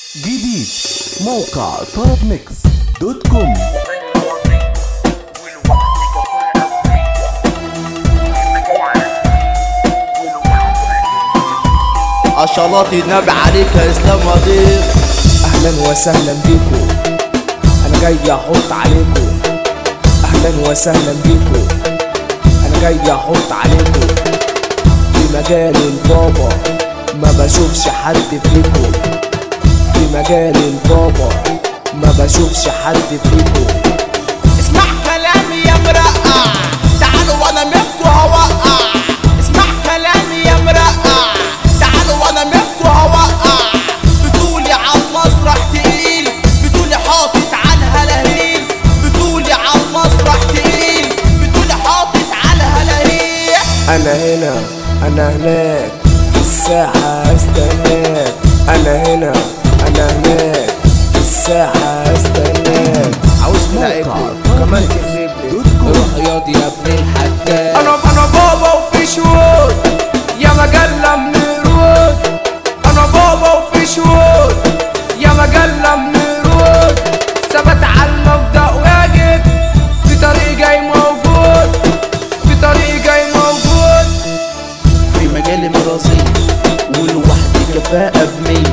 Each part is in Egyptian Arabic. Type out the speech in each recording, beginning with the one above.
جديد موقع طرب ميكس دوت كوم عشرات النبي عليك يا اسلام وضيف اهلا وسهلا بيكو انا جاي احط عليكو اهلا وسهلا بيكو انا جاي احط عليكو في مجال البابا ما بشوفش حد فيكو في مجال البابا ما بشوفش حد فيكو اسمع كلامي يا مرقع تعالوا وانا منكو هوقع اسمع كلامي يا مرقع تعالوا وانا منكو هوقع بتقولي على المسرح تقيل بتقولي حاطط على الهلاهيل بتقولي على المسرح تقيل بتقولي حاطط على الهلاهيل انا هنا انا هناك في الساحة استناك انا هنا انا هناك في الساحة استناك عاوز تلعبني كمان تغلبني روح رياضي يا ابن الحجاج انا انا بابا وفي شهود يا مجلة من الرود انا بابا وفي شهود يا مجلة من الرود ثبت على المبدأ واجد في طريق جاي موجود في طريق جاي موجود في مجال مراسي والوحدي كفاءة بمية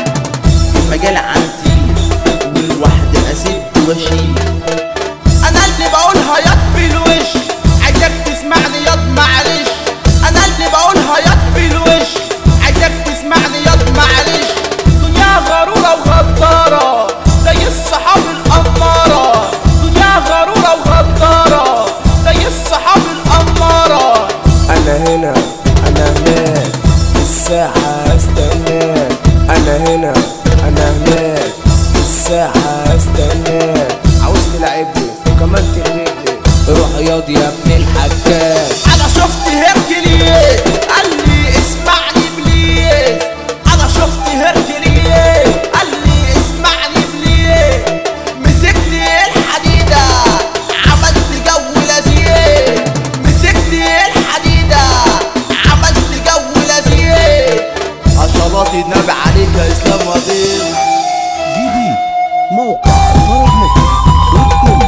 المجال عندي والوحدي أسد واشيل أنا اللي بقولها ياض في الوش عايزك تسمعني ياض معلش أنا اللي بقولها ياض في الوش عايزك تسمعني ياض معلش دنيا غرورة وغدارة زي الصحاب الأمارة دنيا غرورة وغدارة زي الصحاب الأمارة انا هنا انا هناك في الساحة استناك انا هنا انا هناك في الساحة استناك عاوز تلعبني وكمان تغلبني روح رياضي يا ابن الحجاج انا شفت هيركليز قال لي اسمعني بليز انا شفت هيركليز قال لي اسمعني بليز مسكني الحديدة عملت جو لذيذ مسكني الحديدة عملت جو لذيذ عشرات النبي عليك يا اسلام وضيف جديد موقع طرب ميكس دوت كوم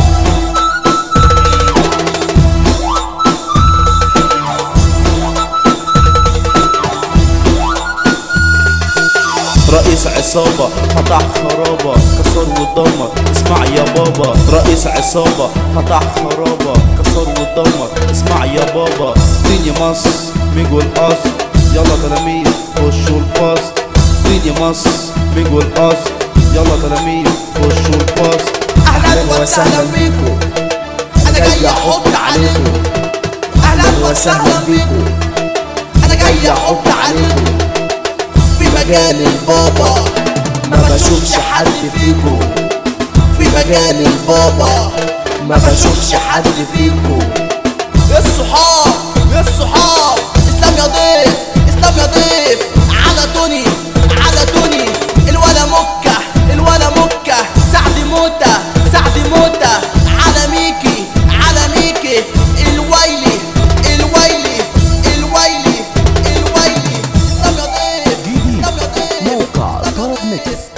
رئيس عصابة فتح خرابة كسر ودمر اسمع يا بابا رئيس عصابة فتح خرابة كسر ودمر اسمع يا بابا دنيا مصر ميجو القصر يلا تلاميذ خشوا الفصل دنيا مصر ميجو القصر يلا تلاميذ خشوا الفصل اهلا وسهلا بيكو انا جاي احط عليكم اهلا وسهلا بيكم انا جاي احط عليكم في مجال البابا ما بشوفش حد فيكو في مجال البابا ما بشوفش حد فيكو الصحاب الصحاب اسلام يا ضيف اسلام يا ضيف على توني على توني الولا مكة الولا مكة سعد موتة سعد موتة على ميكي على ميكي الويلي الويلي الويلي الويلي اسلام يا ضيف جديد اسلام يا ضيف موقع طرب ميكس